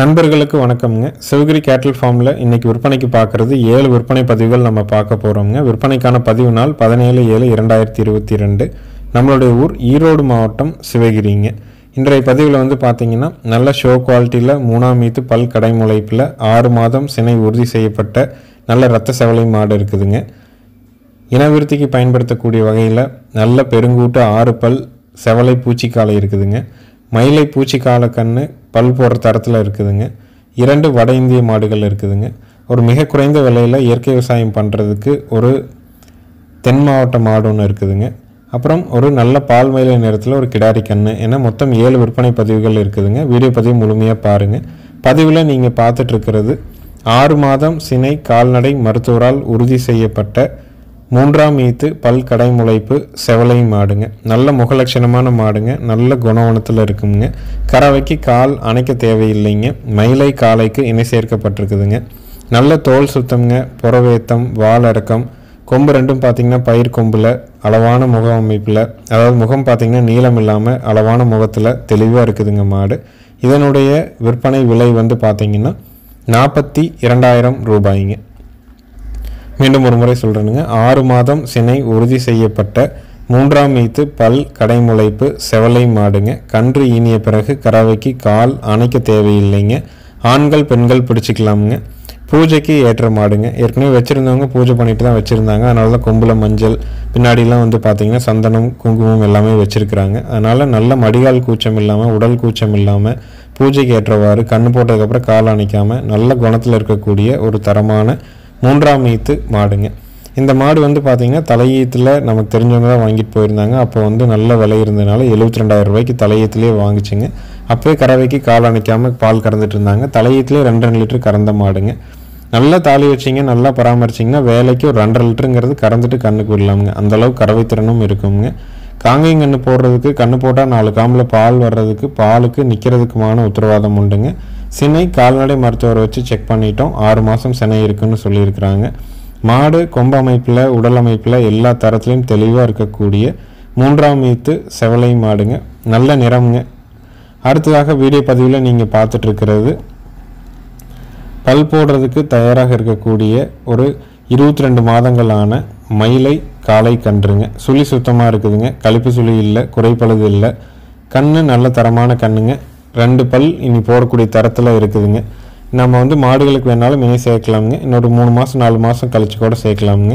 நண்பர்களுக்கு வணக்கம்ங்க சிவகிரி கேட்டில் ஃபார்மில் இன்னைக்கு விற்பனைக்கு பார்க்குறது ஏழு விற்பனை பதிவுகள் நம்ம பார்க்க போகிறோம்ங்க விற்பனைக்கான பதிவு நாள் பதினேழு ஏழு இரண்டாயிரத்தி இருபத்தி ரெண்டு நம்மளுடைய ஊர் ஈரோடு மாவட்டம் சிவகிரிங்க இன்றைய பதிவில் வந்து பார்த்தீங்கன்னா நல்ல ஷோ குவாலிட்டியில் மூணாம் மீத்து பல் கடைமுளைப்பில் ஆறு மாதம் சினை உறுதி செய்யப்பட்ட நல்ல ரத்த செவலை மாடு இருக்குதுங்க இனவிருத்திக்கு பயன்படுத்தக்கூடிய வகையில் நல்ல பெருங்கூட்டு ஆறு பல் செவலை பூச்சிக்காலை இருக்குதுங்க மயிலை பூச்சிக்கால கன்று பல் போடுற தரத்தில் இருக்குதுங்க இரண்டு வட இந்திய மாடுகள் இருக்குதுங்க ஒரு மிக குறைந்த விலையில் இயற்கை விவசாயம் பண்ணுறதுக்கு ஒரு தென் மாவட்ட மாடு ஒன்று இருக்குதுங்க அப்புறம் ஒரு நல்ல பால் மயிலை நிறத்தில் ஒரு கிடாரி கன்று என மொத்தம் ஏழு விற்பனை பதிவுகள் இருக்குதுங்க வீடியோ பதிவு முழுமையாக பாருங்கள் பதிவில் நீங்கள் பார்த்துட்டு இருக்கிறது ஆறு மாதம் சினை கால்நடை மருத்துவரால் உறுதி செய்யப்பட்ட மூன்றாம் ஈத்து பல் கடை முளைப்பு செவலை மாடுங்க நல்ல முகலட்சணமான மாடுங்க நல்ல குணவனத்தில் இருக்குங்க கறவைக்கு கால் அணைக்க தேவையில்லைங்க மயிலை காலைக்கு இணை சேர்க்கப்பட்டிருக்குதுங்க நல்ல தோல் சுத்தம்ங்க புறவேத்தம் வால் இறக்கம் கொம்பு ரெண்டும் பார்த்தீங்கன்னா பயிர் கொம்பில் அளவான முக அமைப்பில் அதாவது முகம் பார்த்தீங்கன்னா நீளம் இல்லாமல் அளவான முகத்தில் தெளிவாக இருக்குதுங்க மாடு இதனுடைய விற்பனை விலை வந்து பார்த்தீங்கன்னா நாற்பத்தி இரண்டாயிரம் ரூபாய்ங்க மீண்டும் ஒரு முறை சொல்கிறேனுங்க ஆறு மாதம் சினை உறுதி செய்யப்பட்ட மூன்றாம் மீத்து பல் கடைமுளைப்பு செவலை மாடுங்க கன்று ஈனிய பிறகு கறவைக்கு கால் அணைக்க தேவையில்லைங்க ஆண்கள் பெண்கள் பிடிச்சிக்கலாமுங்க பூஜைக்கு ஏற்ற மாடுங்க ஏற்கனவே வச்சுருந்தவங்க பூஜை பண்ணிட்டு தான் வச்சுருந்தாங்க அதனால தான் கொம்பில் மஞ்சள் பின்னாடிலாம் வந்து பார்த்திங்கன்னா சந்தனம் குங்குமம் எல்லாமே வச்சுருக்குறாங்க அதனால் நல்ல மடிகால் கூச்சம் இல்லாமல் உடல் கூச்சம் இல்லாமல் பூஜைக்கு ஏற்றவாறு கண்ணு போட்டதுக்கப்புறம் கால் அணைக்காமல் நல்ல குணத்தில் இருக்கக்கூடிய ஒரு தரமான மூன்றாம் ஈத்து மாடுங்க இந்த மாடு வந்து பார்த்திங்கன்னா தலையீத்தில் நமக்கு தெரிஞ்சவங்க தான் வாங்கிட்டு போயிருந்தாங்க அப்போ வந்து நல்ல விலை இருந்ததுனால எழுபத்தி ரெண்டாயிரம் ரூபாய்க்கு தலையீத்துலேயே வாங்கிச்சுங்க அப்போயே கறவைக்கு கால் அணைக்காமல் பால் கறந்துட்டு இருந்தாங்க தலையீத்துலேயே ரெண்டு ரெண்டு லிட்டர் கறந்த மாடுங்க நல்லா தாலி வச்சிங்க நல்லா பராமரிச்சிங்கன்னா வேலைக்கு ஒரு ரெண்டரை லிட்டருங்கிறது கறந்துட்டு கண்ணுக்கு விடலாமுங்க அந்தளவுக்கு கறவை திறனும் இருக்குங்க காங்கையும் கன்று போடுறதுக்கு கன்று போட்டால் நாலு காம்பில் பால் வர்றதுக்கு பாலுக்கு நிற்கிறதுக்குமான உத்தரவாதம் உண்டுங்க சினை கால்நடை மருத்துவரை வச்சு செக் பண்ணிட்டோம் ஆறு மாதம் சினை இருக்குன்னு சொல்லியிருக்கிறாங்க மாடு கொம்பு அமைப்பில் உடல் அமைப்பில் எல்லா தரத்துலையும் தெளிவாக இருக்கக்கூடிய மூன்றாம் மீத்து செவலை மாடுங்க நல்ல நிறம்ங்க அடுத்ததாக வீடியோ பதிவில் நீங்கள் பார்த்துட்ருக்கிறது பல் போடுறதுக்கு தயாராக இருக்கக்கூடிய ஒரு இருபத்தி ரெண்டு மாதங்களான மயிலை காளை கன்றுங்க சுழி சுத்தமாக இருக்குதுங்க கழிப்பு சுழி இல்லை குறைப்பழுது இல்லை கண்ணு நல்ல தரமான கண்ணுங்க ரெண்டு பல் இனி போடக்கூடிய தரத்தில் இருக்குதுங்க நம்ம வந்து மாடுகளுக்கு வேணாலும் இணை சேர்க்கலாமுங்க இன்னொரு மூணு மாதம் நாலு மாதம் கழிச்சு கூட சேர்க்கலாமுங்க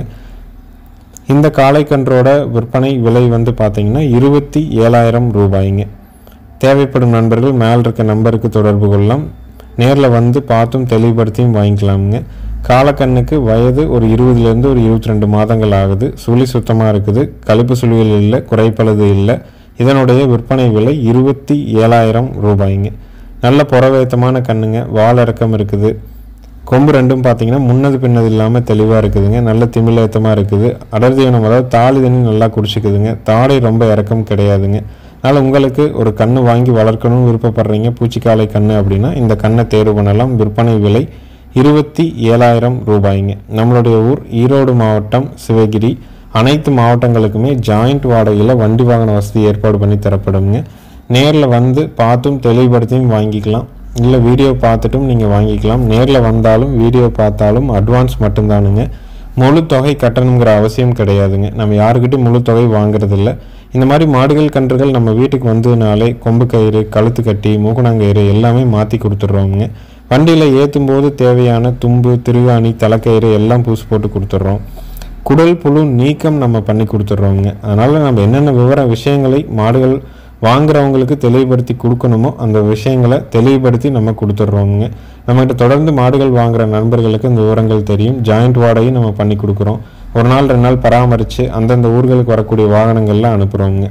இந்த காளைக்கன்றோட விற்பனை விலை வந்து பார்த்தீங்கன்னா இருபத்தி ஏழாயிரம் ரூபாய்ங்க தேவைப்படும் நண்பர்கள் மேல் இருக்க நம்பருக்கு தொடர்பு கொள்ளலாம் நேரில் வந்து பார்த்தும் தெளிவுபடுத்தியும் வாங்கிக்கலாமுங்க காலக்கண்ணுக்கு வயது ஒரு இருபதுலேருந்து ஒரு இருபத்தி ரெண்டு மாதங்கள் ஆகுது சுழி சுத்தமாக இருக்குது கழுப்பு சுழிகள் இல்லை குறைப்பழுது இல்லை இதனுடைய விற்பனை விலை இருபத்தி ஏழாயிரம் ரூபாய்ங்க நல்ல புறவேத்தமான கண்ணுங்க வால் இறக்கம் இருக்குது கொம்பு ரெண்டும் பார்த்தீங்கன்னா முன்னது பின்னது இல்லாமல் தெளிவாக இருக்குதுங்க நல்ல திமிழேத்தமாக இருக்குது அடர்தீவனம் அதாவது தாலி தண்ணி நல்லா குடிச்சிக்குதுங்க தாடை ரொம்ப இறக்கம் கிடையாதுங்க அதனால் உங்களுக்கு ஒரு கன்று வாங்கி வளர்க்கணும்னு விருப்பப்படுறீங்க பூச்சிக்காலை கன்று அப்படின்னா இந்த கண்ணை தேர்வு பண்ணலாம் விற்பனை விலை இருபத்தி ஏழாயிரம் ரூபாய்ங்க நம்மளுடைய ஊர் ஈரோடு மாவட்டம் சிவகிரி அனைத்து மாவட்டங்களுக்குமே ஜாயிண்ட் வாடகையில் வண்டி வாகன வசதி ஏற்பாடு பண்ணி தரப்படுங்க நேரில் வந்து பார்த்தும் தெளிவுபடுத்தியும் வாங்கிக்கலாம் இல்லை வீடியோ பார்த்துட்டும் நீங்கள் வாங்கிக்கலாம் நேரில் வந்தாலும் வீடியோ பார்த்தாலும் அட்வான்ஸ் மட்டும்தானுங்க முழு தொகை கட்டணுங்கிற அவசியம் கிடையாதுங்க நம்ம யாருக்கிட்டும் முழு தொகை வாங்குறதில்ல இந்த மாதிரி மாடுகள் கன்றுகள் நம்ம வீட்டுக்கு வந்ததுனாலே கொம்பு கயிறு கழுத்து கட்டி மூக்கணாங்கயிறு எல்லாமே மாற்றி கொடுத்துட்றோங்க வண்டியில் ஏற்றும் போது தேவையான தும்பு திருவாணி தலைக்கயிறு எல்லாம் பூசு போட்டு கொடுத்துட்றோம் குடல் புழு நீக்கம் நம்ம பண்ணி கொடுத்துட்றோங்க அதனால் நம்ம என்னென்ன விவர விஷயங்களை மாடுகள் வாங்குறவங்களுக்கு தெளிவுபடுத்தி கொடுக்கணுமோ அந்த விஷயங்களை தெளிவுபடுத்தி நம்ம கொடுத்துட்றோங்க நம்மகிட்ட தொடர்ந்து மாடுகள் வாங்குற நண்பர்களுக்கு இந்த விவரங்கள் தெரியும் ஜாயிண்ட் வாடகையும் நம்ம பண்ணி கொடுக்குறோம் ஒரு நாள் ரெண்டு நாள் பராமரித்து அந்தந்த ஊர்களுக்கு வரக்கூடிய வாகனங்கள்லாம் அனுப்புகிறோங்க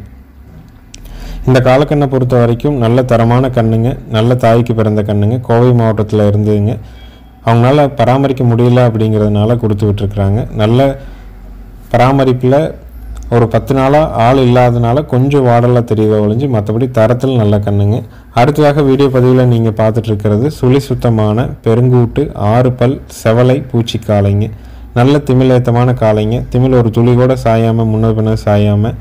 இந்த காலக்கண்ணை பொறுத்த வரைக்கும் நல்ல தரமான கண்ணுங்க நல்ல தாய்க்கு பிறந்த கண்ணுங்க கோவை மாவட்டத்தில் இருந்துங்க அவங்களால பராமரிக்க முடியல அப்படிங்கிறதுனால கொடுத்து விட்டுருக்குறாங்க நல்ல பராமரிப்பில் ஒரு பத்து நாளாக ஆள் இல்லாதனால கொஞ்சம் வாடலாக தெரியுத ஒழிஞ்சு மற்றபடி தரத்தில் நல்ல கண்ணுங்க அடுத்ததாக வீடியோ பதிவில் நீங்கள் பார்த்துட்ருக்கிறது சுழி சுத்தமான பெருங்கூட்டு ஆறு பல் செவலை பூச்சி காளைங்க நல்ல திமிழேத்தமான காளைங்க திமிழ் ஒரு துளி கூட சாயாமல் முன்ன பின்ன சாயாமல்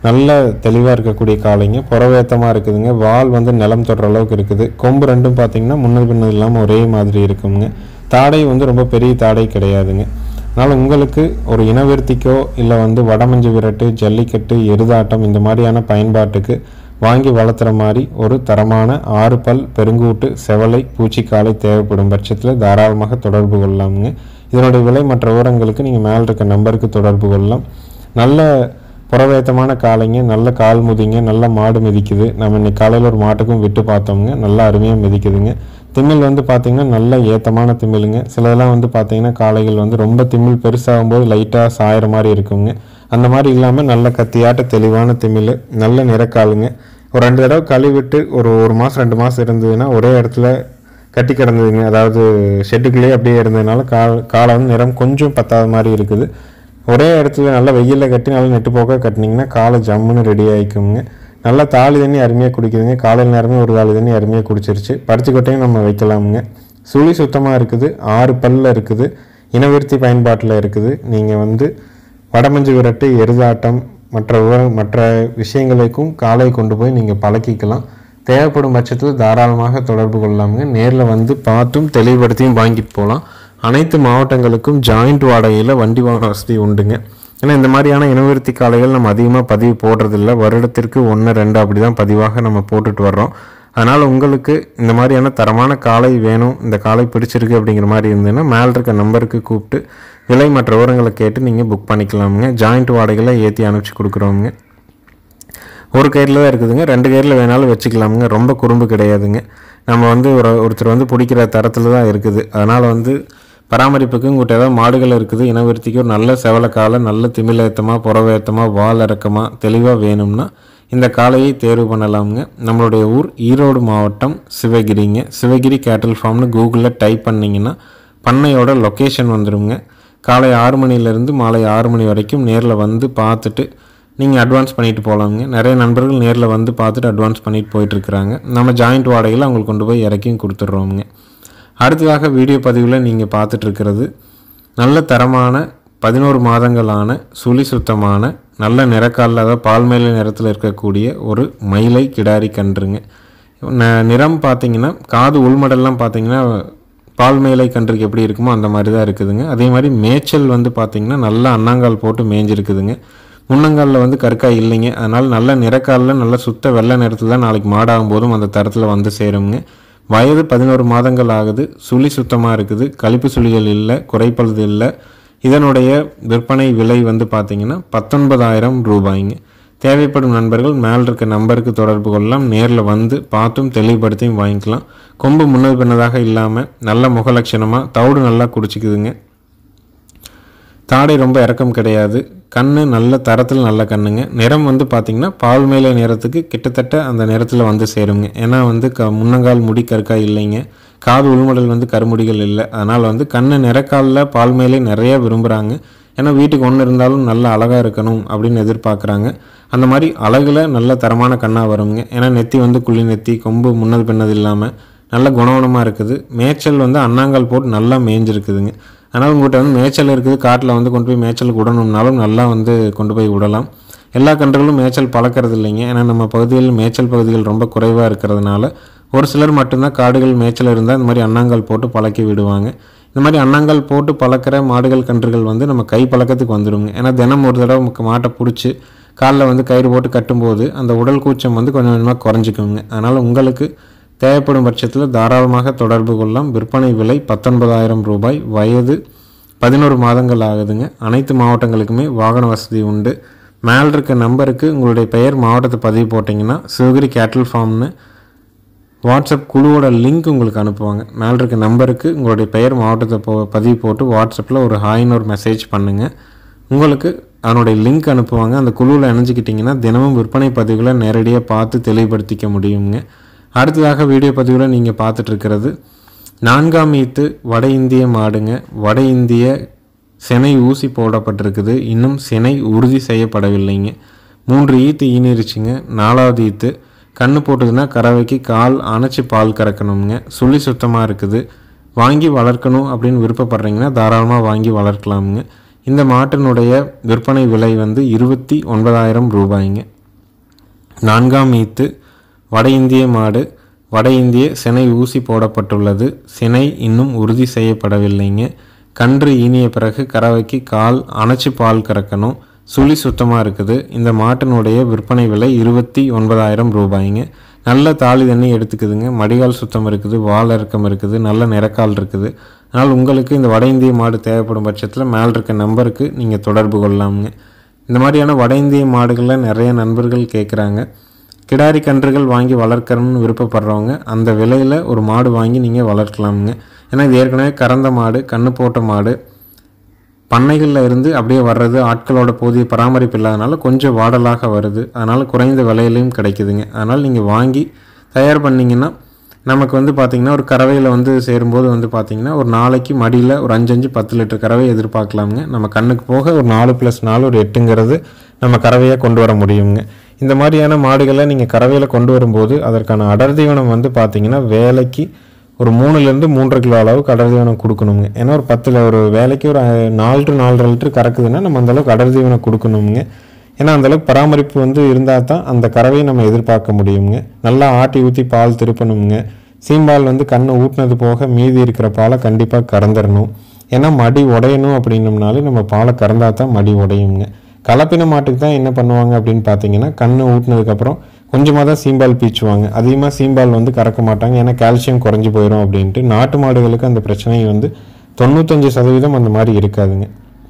நல்ல தெளிவாக இருக்கக்கூடிய காளைங்க புறவேத்தமாக இருக்குதுங்க வால் வந்து நிலம் தொடுற அளவுக்கு இருக்குது கொம்பு ரெண்டும் பார்த்தீங்கன்னா முன்னது பின்னது இல்லாமல் ஒரே மாதிரி இருக்குங்க தாடை வந்து ரொம்ப பெரிய தாடை கிடையாதுங்க அதனால் உங்களுக்கு ஒரு இனவிருத்திக்கோ இல்லை வந்து வடமஞ்சு விரட்டு ஜல்லிக்கட்டு எருதாட்டம் இந்த மாதிரியான பயன்பாட்டுக்கு வாங்கி வளர்த்துற மாதிரி ஒரு தரமான ஆறு பல் பெருங்கூட்டு செவலை பூச்சிக்காலை தேவைப்படும் பட்சத்தில் தாராளமாக தொடர்பு கொள்ளலாமுங்க இதனுடைய விலை மற்ற விவரங்களுக்கு நீங்கள் மேலே இருக்க நம்பருக்கு தொடர்பு கொள்ளலாம் நல்ல புறவேத்தமான காளைங்க நல்ல கால் முதிங்க நல்ல மாடு மிதிக்குது நம்ம இன்னைக்கு காலையில் ஒரு மாட்டுக்கும் விட்டு பார்த்தோம்ங்க நல்லா அருமையாக மிதிக்குதுங்க திமில் வந்து பார்த்திங்கன்னா நல்ல ஏத்தமான திமிலுங்க சிலதெல்லாம் வந்து பார்த்திங்கன்னா காளைகள் வந்து ரொம்ப திமில் பெருசாகும்போது லைட்டாக சாயிற மாதிரி இருக்குங்க அந்த மாதிரி இல்லாமல் நல்ல கத்தியாட்ட தெளிவான திமில் நல்ல நிறக்காலுங்க ஒரு ரெண்டு தடவை கழுவிட்டு ஒரு ஒரு மாதம் ரெண்டு மாதம் இருந்ததுன்னா ஒரே இடத்துல கட்டி கிடந்ததுங்க அதாவது ஷெட்டுக்குள்ளேயே அப்படியே இருந்ததுனால கால் காலை வந்து நிறம் கொஞ்சம் பத்தாத மாதிரி இருக்குது ஒரே இடத்துல நல்லா வெயிலில் கட்டி நல்லா நெட்டு போக்க கட்டினீங்கன்னா காலை ஜம்முன்னு ரெடி ஆகிக்குங்க நல்லா தாலி தண்ணி அருமையாக குடிக்குதுங்க காலையில் நேரமே ஒரு காலி தண்ணி அருமையாக குடிச்சிருச்சு பருத்தி கொட்டையும் நம்ம வைக்கலாமுங்க சுழி சுத்தமாக இருக்குது ஆறு பல்ல இருக்குது இனவிருத்தி பயன்பாட்டில் இருக்குது நீங்கள் வந்து வடமஞ்சு விரட்டு எருதாட்டம் மற்ற விவர- மற்ற விஷயங்களுக்கும் காலை கொண்டு போய் நீங்கள் பழக்கிக்கலாம் தேவைப்படும் பட்சத்தில் தாராளமாக தொடர்பு கொள்ளலாமுங்க நேரில் வந்து பார்த்தும் தெளிவுபடுத்தியும் வாங்கிட்டு போகலாம் அனைத்து மாவட்டங்களுக்கும் ஜாயிண்ட் வாடகையில் வண்டி வாகன வசதி உண்டுங்க ஏன்னா இந்த மாதிரியான இனவிருத்தி காளைகள் நம்ம அதிகமாக பதிவு போடுறதில்ல வருடத்திற்கு ஒன்று ரெண்டு அப்படி தான் பதிவாக நம்ம போட்டுட்டு வர்றோம் அதனால் உங்களுக்கு இந்த மாதிரியான தரமான காளை வேணும் இந்த காளை பிடிச்சிருக்கு அப்படிங்கிற மாதிரி இருந்ததுன்னா மேலே இருக்க நம்பருக்கு கூப்பிட்டு விலை மற்ற விவரங்களை கேட்டு நீங்கள் புக் பண்ணிக்கலாமுங்க ஜாயிண்ட் வாடகையில் ஏற்றி அனுப்பிச்சி கொடுக்குறோமுங்க ஒரு கயிறில் தான் இருக்குதுங்க ரெண்டு கயிறில் வேணாலும் வச்சுக்கலாமுங்க ரொம்ப குறும்பு கிடையாதுங்க நம்ம வந்து ஒரு ஒருத்தர் வந்து பிடிக்கிற தரத்தில் தான் இருக்குது அதனால் வந்து பராமரிப்புக்கு உங்கள்கிட்ட ஏதாவது மாடுகள் இருக்குது இனவிருத்திக்கு ஒரு நல்ல செவலக்காலை நல்ல திமிலேத்தமாக புறவேத்தமாக வால் இறக்கமாக தெளிவாக வேணும்னா இந்த காளையை தேர்வு பண்ணலாமுங்க நம்மளுடைய ஊர் ஈரோடு மாவட்டம் சிவகிரிங்க சிவகிரி கேட்டில் ஃபார்ம்னு கூகுளில் டைப் பண்ணிங்கன்னா பண்ணையோட லொக்கேஷன் வந்துடுங்க காலை ஆறு மணிலேருந்து மாலை ஆறு மணி வரைக்கும் நேரில் வந்து பார்த்துட்டு நீங்கள் அட்வான்ஸ் பண்ணிட்டு போகலாங்க நிறைய நண்பர்கள் நேரில் வந்து பார்த்துட்டு அட்வான்ஸ் பண்ணிட்டு போயிட்டுருக்குறாங்க நம்ம ஜாயிண்ட் வாடகையில் அவங்களுக்கு கொண்டு போய் இறக்கியும் கொடுத்துட்றோமுங்க அடுத்ததாக வீடியோ பதிவில் நீங்கள் பார்த்துட்ருக்கிறது நல்ல தரமான பதினோரு மாதங்களான சுழி சுத்தமான நல்ல நிறக்காலில் அதாவது பால்மேல நிறத்தில் இருக்கக்கூடிய ஒரு மயிலை கிடாரி கன்றுங்க ந- நிறம் பார்த்தீங்கன்னா காது உள்மடல்லாம் பார்த்தீங்கன்னா பால் மேலை கன்றுக்கு எப்படி இருக்குமோ அந்த மாதிரி தான் இருக்குதுங்க அதே மாதிரி மேய்ச்சல் வந்து பார்த்தீங்கன்னா நல்லா அண்ணாங்கால் போட்டு மேய்ஞ்சிருக்குதுங்க முன்னங்காலில் வந்து கற்காய் இல்லைங்க அதனால் நல்ல நிறக்காலில் நல்ல சுத்த வெள்ளை நிறத்தில் தான் நாளைக்கு மாடாகும் போதும் அந்த தரத்தில் வந்து சேருங்க வயது பதினோரு மாதங்கள் ஆகுது சுழி சுத்தமாக இருக்குது கழிப்பு சுழிகள் இல்லை குறைப்பழுது இல்லை இதனுடைய விற்பனை விலை வந்து பார்த்தீங்கன்னா பத்தொன்பதாயிரம் ரூபாய்ங்க தேவைப்படும் நண்பர்கள் மேல் இருக்க நம்பருக்கு தொடர்பு கொள்ளலாம் நேரில் வந்து பார்த்தும் தெளிவுபடுத்தியும் வாங்கிக்கலாம் கொம்பு முன்னது பின்னதாக இல்லாமல் நல்ல முகலட்சணமாக தவிடு நல்லா குடிச்சிக்குதுங்க தாடை ரொம்ப இறக்கம் கிடையாது கண்ணு நல்ல தரத்தில் நல்ல கண்ணுங்க நிறம் வந்து பார்த்திங்கன்னா பால் மேலே நிறத்துக்கு கிட்டத்தட்ட அந்த நிறத்தில் வந்து சேருங்க ஏன்னா வந்து க முன்னங்கால் முடி கற்காய் இல்லைங்க காது உள்மடல் வந்து கருமுடிகள் இல்லை அதனால் வந்து கண்ணு நிறக்காலில் பால் மேலே நிறைய விரும்புகிறாங்க ஏன்னா வீட்டுக்கு ஒன்று இருந்தாலும் நல்ல அழகாக இருக்கணும் அப்படின்னு எதிர்பார்க்குறாங்க அந்த மாதிரி அழகில் நல்ல தரமான கண்ணாக வருங்க ஏன்னா நெத்தி வந்து குழி நெத்தி கொம்பு முன்னது பின்னது இல்லாமல் நல்ல குணவனமாக இருக்குது மேய்ச்சல் வந்து அண்ணாங்கால் போட்டு நல்லா மேய்ஞ்சிருக்குதுங்க அதனால் உங்கள்கிட்ட வந்து மேய்ச்சல் இருக்குது காட்டில் வந்து கொண்டு போய் மேய்ச்சலுக்கு விடணும்னாலும் நல்லா வந்து கொண்டு போய் விடலாம் எல்லா கன்றுகளும் மேய்ச்சல் பழக்கிறது இல்லைங்க ஏன்னா நம்ம பகுதிகளில் மேய்ச்சல் பகுதிகள் ரொம்ப குறைவாக இருக்கிறதுனால ஒரு சிலர் மட்டும்தான் காடுகள் மேய்ச்சல் இருந்தால் இந்த மாதிரி அண்ணாங்கால் போட்டு பழக்கி விடுவாங்க இந்த மாதிரி அண்ணாங்கால் போட்டு பழக்கிற மாடுகள் கன்றுகள் வந்து நம்ம கை பழக்கத்துக்கு வந்துடுங்க ஏன்னா தினம் ஒரு தடவை நமக்கு மாட்டை பிடிச்சி காலில் வந்து கயிறு போட்டு கட்டும்போது அந்த உடல் கூச்சம் வந்து கொஞ்சம் கொஞ்சமாக குறைஞ்சிக்குங்க அதனால் உங்களுக்கு தேவைப்படும் பட்சத்தில் தாராளமாக தொடர்பு கொள்ளலாம் விற்பனை விலை பத்தொன்பதாயிரம் ரூபாய் வயது பதினோரு மாதங்கள் ஆகுதுங்க அனைத்து மாவட்டங்களுக்குமே வாகன வசதி உண்டு மேல் இருக்க நம்பருக்கு உங்களுடைய பெயர் மாவட்டத்தை பதிவு போட்டிங்கன்னா சிவகிரி கேட்டில் ஃபார்ம்னு வாட்ஸ்அப் குழுவோட லிங்க் உங்களுக்கு அனுப்புவாங்க மேலே இருக்க நம்பருக்கு உங்களுடைய பெயர் மாவட்டத்தை போ பதிவு போட்டு வாட்ஸ்அப்பில் ஒரு ஹாய்னு ஒரு மெசேஜ் பண்ணுங்கள் உங்களுக்கு அதனுடைய லிங்க் அனுப்புவாங்க அந்த குழுவில் இணைஞ்சிக்கிட்டிங்கன்னா தினமும் விற்பனை பதிவுகளை நேரடியாக பார்த்து தெளிவுபடுத்திக்க முடியுங்க அடுத்ததாக வீடியோ பதிவில் நீங்கள் பார்த்துட்டு இருக்கிறது நான்காம் ஈத்து வட இந்திய மாடுங்க வட இந்திய சினை ஊசி போடப்பட்டிருக்குது இன்னும் சினை உறுதி செய்யப்படவில்லைங்க மூன்று ஈத்து ஈனிருச்சுங்க நாலாவது ஈத்து கண்ணு போட்டதுன்னா கறவைக்கு கால் அணைச்சி பால் கறக்கணுங்க சுழி சுத்தமாக இருக்குது வாங்கி வளர்க்கணும் அப்படின்னு விருப்பப்படுறீங்கன்னா தாராளமாக வாங்கி வளர்க்கலாமுங்க இந்த மாட்டினுடைய விற்பனை விலை வந்து இருபத்தி ஒன்பதாயிரம் ரூபாய்ங்க நான்காம் ஈத்து வட இந்திய மாடு வட இந்திய சினை ஊசி போடப்பட்டுள்ளது சினை இன்னும் உறுதி செய்யப்படவில்லைங்க கன்று ஈனிய பிறகு கறவைக்கு கால் அணைச்சி பால் கறக்கணும் சுழி சுத்தமாக இருக்குது இந்த மாட்டினுடைய விற்பனை விலை இருபத்தி ஒன்பதாயிரம் ரூபாய்ங்க நல்ல தாலி தண்ணி எடுத்துக்குதுங்க மடிகால் சுத்தம் இருக்குது வால் இறக்கம் இருக்குது நல்ல நிறக்கால் இருக்குது அதனால் உங்களுக்கு இந்த வட இந்திய மாடு தேவைப்படும் பட்சத்தில் மேல் இருக்க நம்பருக்கு நீங்கள் தொடர்பு கொள்ளலாமுங்க இந்த மாதிரியான வட இந்திய மாடுகளில் நிறைய நண்பர்கள் கேட்குறாங்க கிடாரி கன்றுகள் வாங்கி வளர்க்கணும்னு விருப்பப்படுறவங்க அந்த விலையில் ஒரு மாடு வாங்கி நீங்கள் வளர்க்கலாமுங்க ஏன்னா இது ஏற்கனவே கறந்த மாடு கண்ணு போட்ட மாடு பண்ணைகளில் இருந்து அப்படியே வர்றது ஆட்களோட போதிய பராமரிப்பு இல்லாதனால கொஞ்சம் வாடலாக வருது அதனால் குறைந்த விலையிலையும் கிடைக்குதுங்க அதனால் நீங்கள் வாங்கி தயார் பண்ணிங்கன்னா நமக்கு வந்து பார்த்திங்கன்னா ஒரு கறவையில் வந்து சேரும்போது வந்து பார்த்திங்கன்னா ஒரு நாளைக்கு மடியில் ஒரு அஞ்சு அஞ்சு பத்து லிட்டர் கறவை எதிர்பார்க்கலாமுங்க நம்ம கண்ணுக்கு போக ஒரு நாலு ப்ளஸ் நாலு ஒரு எட்டுங்கிறது நம்ம கறவையாக கொண்டு வர முடியுங்க இந்த மாதிரியான மாடுகளை நீங்கள் கறவையில் கொண்டு வரும்போது அதற்கான அடர் தீவனம் வந்து பார்த்திங்கன்னா வேலைக்கு ஒரு மூணுலேருந்து மூன்றரை கிலோ அளவுக்கு அடர் தீவனம் கொடுக்கணுங்க ஏன்னா ஒரு பத்தில் ஒரு வேலைக்கு ஒரு அஹ், நாலு டு நாலரை லிட்டர் கறக்குதுன்னா நம்ம அந்தளவுக்கு அடர் தீவனம் கொடுக்கணுங்க ஏன்னா அந்தளவுக்கு பராமரிப்பு வந்து இருந்தால் தான் அந்த கறவையை நம்ம எதிர்பார்க்க முடியுங்க நல்லா ஆட்டி ஊற்றி பால் திருப்பணுங்க சீம்பால் வந்து கண்ணை ஊட்டினது போக மீதி இருக்கிற பாலை கண்டிப்பாக கறந்துடணும் ஏன்னா மடி உடையணும் அப்படின்னம்னாலே நம்ம பாலை கறந்தா தான் மடி உடையுங்க கலப்பின மாட்டுக்கு தான் என்ன பண்ணுவாங்க அப்படின்னு பார்த்தீங்கன்னா கண்ணு ஊட்டினதுக்கப்புறம் கொஞ்சமாக தான் சீம்பால் பீச்சுவாங்க அதிகமாக சீம்பால் வந்து கறக்க மாட்டாங்க ஏன்னா கால்சியம் குறைஞ்சி போயிடும் அப்படின்ட்டு நாட்டு மாடுகளுக்கு அந்த பிரச்சனை வந்து தொண்ணூத்தஞ்சு சதவீதம் அந்த மாதிரி இருக்காதுங்க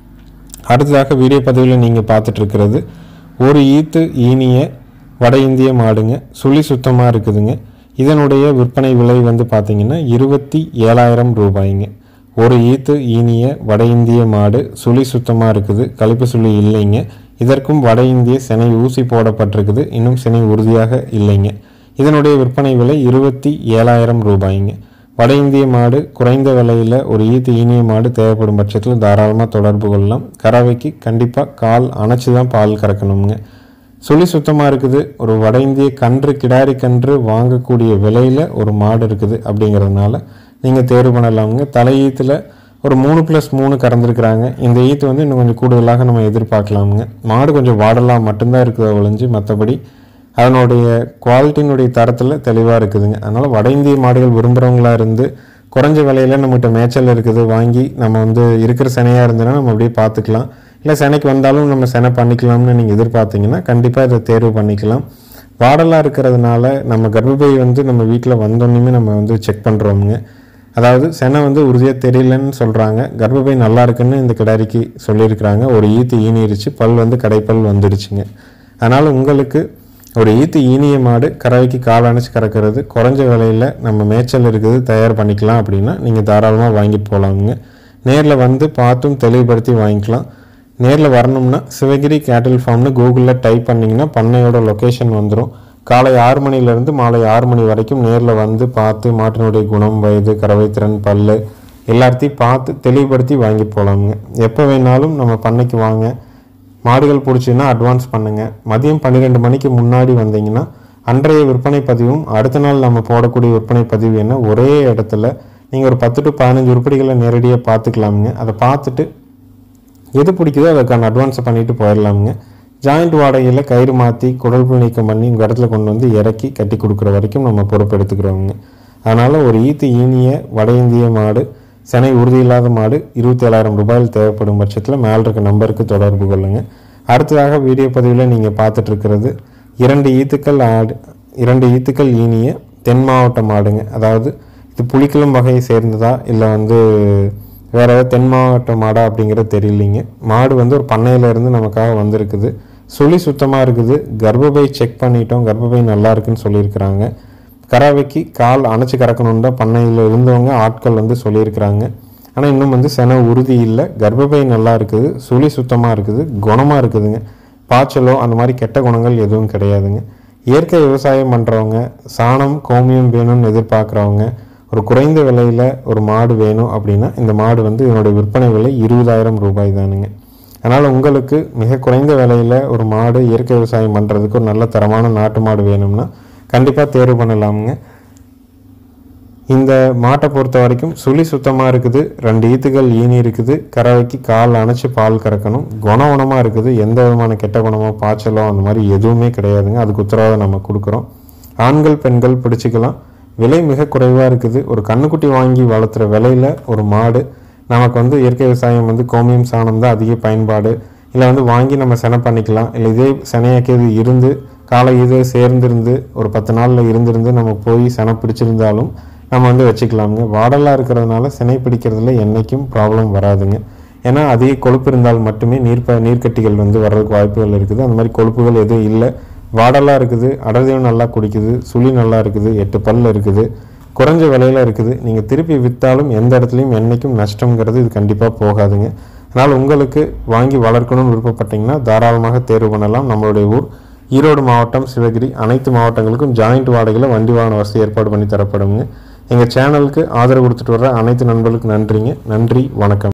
அடுத்ததாக வீடியோ பதிவில் நீங்கள் பார்த்துட்டு இருக்கிறது ஒரு ஈத்து ஈனிய வட இந்திய மாடுங்க சுழி சுத்தமாக இருக்குதுங்க இதனுடைய விற்பனை விலை வந்து பார்த்தீங்கன்னா இருபத்தி ஏழாயிரம் ரூபாய்ங்க ஒரு ஈத்து ஈனிய வட இந்திய மாடு சுழி சுத்தமாக இருக்குது கழிப்பு சுழி இல்லைங்க இதற்கும் வட இந்திய சினை ஊசி போடப்பட்டிருக்குது இன்னும் சினை உறுதியாக இல்லைங்க இதனுடைய விற்பனை விலை இருபத்தி ஏழாயிரம் ரூபாய்ங்க வட இந்திய மாடு குறைந்த விலையில் ஒரு ஈத்து ஈனிய மாடு தேவைப்படும் பட்சத்தில் தாராளமாக தொடர்பு கொள்ளலாம் கறவைக்கு கண்டிப்பாக கால் அணைச்சி தான் பால் கறக்கணுங்க சுழி சுத்தமாக இருக்குது ஒரு வட இந்திய கன்று கிடாரி கன்று வாங்கக்கூடிய விலையில் ஒரு மாடு இருக்குது அப்படிங்கிறதுனால நீங்கள் தேர்வு பண்ணலாமுங்க தலை ஈத்தில் ஒரு மூணு ப்ளஸ் மூணு கறந்துருக்குறாங்க இந்த ஈத்து வந்து இன்னும் கொஞ்சம் கூடுதலாக நம்ம எதிர்பார்க்கலாமுங்க மாடு கொஞ்சம் வாடலாம் மட்டும்தான் இருக்குது ஒழிஞ்சு மற்றபடி அதனுடைய குவாலிட்டியினுடைய தரத்தில் தெளிவாக இருக்குதுங்க அதனால் வட இந்திய மாடுகள் விரும்புகிறவங்களா இருந்து குறைஞ்ச விலையில நம்மகிட்ட மேய்ச்சல் இருக்குது வாங்கி நம்ம வந்து இருக்கிற சினையாக இருந்ததுன்னா நம்ம அப்படியே பார்த்துக்கலாம் இல்லை சினைக்கு வந்தாலும் நம்ம சினை பண்ணிக்கலாம்னு நீங்கள் எதிர்பார்த்தீங்கன்னா கண்டிப்பாக இதை தேர்வு பண்ணிக்கலாம் வாடலாக இருக்கிறதுனால நம்ம கர்ப்பப்பை வந்து நம்ம வீட்டில் வந்தோன்னுமே நம்ம வந்து செக் பண்ணுறோமுங்க அதாவது செனை வந்து உறுதியாக தெரியலன்னு சொல்கிறாங்க கர்ப்பப்பை நல்லா இருக்குன்னு இந்த கிடாரிக்கு சொல்லியிருக்கிறாங்க ஒரு ஈத்து ஈனிருச்சு பல் வந்து கடைப்பல் வந்துடுச்சுங்க அதனால் உங்களுக்கு ஒரு ஈத்து ஈனிய மாடு கறவைக்கு கால் அணைச்சி கறக்கிறது குறைஞ்ச விலையில் நம்ம மேய்ச்சல் இருக்குது தயார் பண்ணிக்கலாம் அப்படின்னா நீங்கள் தாராளமாக வாங்கிட்டு போகலாமுங்க நேரில் வந்து பார்த்தும் தெளிவுபடுத்தி வாங்கிக்கலாம் நேரில் வரணும்னா சிவகிரி கேட்டில் ஃபார்ம்னு கூகுளில் டைப் பண்ணிங்கன்னா பண்ணையோட லொக்கேஷன் வந்துடும் காலை ஆறு மணிலேருந்து மாலை ஆறு மணி வரைக்கும் நேரில் வந்து பார்த்து மாட்டினுடைய குணம் வயது கறவை திறன் பல்லு எல்லாத்தையும் பார்த்து தெளிவுபடுத்தி வாங்கி போகலாமுங்க எப்போ வேணாலும் நம்ம பண்ணைக்கு வாங்க மாடுகள் பிடிச்சின்னா அட்வான்ஸ் பண்ணுங்கள் மதியம் பன்னிரெண்டு மணிக்கு முன்னாடி வந்தீங்கன்னா அன்றைய விற்பனை பதிவும் அடுத்த நாள் நம்ம போடக்கூடிய விற்பனை பதிவு என்ன ஒரே இடத்துல நீங்கள் ஒரு பத்து டு பதினஞ்சு உருப்படிகளை நேரடியாக பார்த்துக்கலாமுங்க அதை பார்த்துட்டு எது பிடிக்குதோ அதுக்கான அட்வான்ஸை பண்ணிட்டு போயிடலாமுங்க ஜாயிண்ட் வாடகையில் கயிறு மாற்றி குடல் புல் நீக்கம் பண்ணி உங்கள் இடத்துல கொண்டு வந்து இறக்கி கட்டி கொடுக்குற வரைக்கும் நம்ம பொறுப்பு எடுத்துக்கிறோங்க அதனால் ஒரு ஈத்து ஈனிய வட இந்திய மாடு செனை உறுதி இல்லாத மாடு இருபத்தேழாயிரம் ரூபாயில் தேவைப்படும் பட்சத்தில் மேல் இருக்க நம்பருக்கு தொடர்பு கொள்ளுங்கள் அடுத்ததாக வீடியோ பதிவில் நீங்கள் பார்த்துட்டு இருக்கிறது இரண்டு ஈத்துக்கள் ஆடு இரண்டு ஈத்துக்கள் ஈனிய தென் மாவட்ட மாடுங்க அதாவது இது புலிக்குளம் வகையை சேர்ந்ததா இல்லை வந்து வேற ஏதாவது தென் மாவட்ட மாடா அப்படிங்கிறது தெரியலிங்க மாடு வந்து ஒரு பண்ணையில இருந்து நமக்காக வந்திருக்குது சுழி சுத்தமாக இருக்குது கர்ப்பப்பை செக் பண்ணிட்டோம் கர்ப்பப்பை நல்லா இருக்குன்னு சொல்லியிருக்கிறாங்க கறவைக்கு கால் அணைச்சி கறக்கணுன்னு தான் பண்ணையில் இருந்தவங்க ஆட்கள் வந்து சொல்லியிருக்கிறாங்க ஆனால் இன்னும் வந்து சென உறுதி இல்லை கர்ப்பப்பை நல்லா இருக்குது சுழி சுத்தமாக இருக்குது குணமாக இருக்குதுங்க பாய்ச்சலோ அந்த மாதிரி கெட்ட குணங்கள் எதுவும் கிடையாதுங்க இயற்கை விவசாயம் பண்ணுறவங்க சாணம் கோமியம் வேணும்னு எதிர்பார்க்குறவங்க ஒரு குறைந்த விலையில் ஒரு மாடு வேணும் அப்படின்னா இந்த மாடு வந்து இதனுடைய விற்பனை விலை இருபதாயிரம் ரூபாய் தானுங்க அதனால் உங்களுக்கு மிக குறைந்த விலையில் ஒரு மாடு இயற்கை விவசாயம் பண்ணுறதுக்கு ஒரு நல்ல தரமான நாட்டு மாடு வேணும்னா கண்டிப்பாக தேர்வு பண்ணலாமுங்க இந்த மாட்டை பொறுத்த வரைக்கும் சுழி சுத்தமாக இருக்குது ரெண்டு ஈத்துகள் ஈனி இருக்குது கறவைக்கு கால் அணைச்சி பால் கறக்கணும் குணகுணமாக இருக்குது எந்த விதமான கெட்ட குணமோ பாய்ச்சலோ அந்த மாதிரி எதுவுமே கிடையாதுங்க அதுக்கு உத்தரவாதம் நம்ம கொடுக்குறோம் ஆண்கள் பெண்கள் பிடிச்சிக்கலாம் விலை மிக குறைவாக இருக்குது ஒரு கண்ணுக்குட்டி வாங்கி வளர்த்துற விலையில் ஒரு மாடு நமக்கு வந்து இயற்கை விவசாயம் வந்து கோமியம் சாணம் தான் அதிக பயன்பாடு இல்லை வந்து வாங்கி நம்ம செனை பண்ணிக்கலாம் இல்லை இதே செனையாக்கியது இருந்து காலை இது சேர்ந்திருந்து ஒரு பத்து நாளில் இருந்திருந்து நம்ம போய் செனை பிடிச்சிருந்தாலும் நம்ம வந்து வச்சுக்கலாமுங்க வாடலாக இருக்கிறதுனால சினை பிடிக்கிறதுல என்றைக்கும் ப்ராப்ளம் வராதுங்க ஏன்னா அதிக கொழுப்பு இருந்தால் மட்டுமே நீர்ப்ப நீர்க்கட்டிகள் வந்து வர்றதுக்கு வாய்ப்புகள் இருக்குது அந்த மாதிரி கொழுப்புகள் எதுவும் இல்லை வாடலாக இருக்குது அடர்தியும் நல்லா குடிக்குது சுழி நல்லா இருக்குது எட்டு பல் இருக்குது குறைஞ்ச விலையில இருக்குது நீங்கள் திருப்பி விற்றாலும் எந்த இடத்துலையும் என்றைக்கும் நஷ்டங்கிறது இது கண்டிப்பாக போகாதுங்க அதனால் உங்களுக்கு வாங்கி வளர்க்கணும்னு விருப்பப்பட்டீங்கன்னா தாராளமாக தேர்வு பண்ணலாம் நம்மளுடைய ஊர் ஈரோடு மாவட்டம் சிவகிரி அனைத்து மாவட்டங்களுக்கும் ஜாயிண்ட் வாடகையில் வண்டி வாகன வசதி ஏற்பாடு பண்ணி தரப்படுங்க எங்கள் சேனலுக்கு ஆதரவு கொடுத்துட்டு வர்ற அனைத்து நண்பர்களுக்கு நன்றிங்க நன்றி வணக்கம்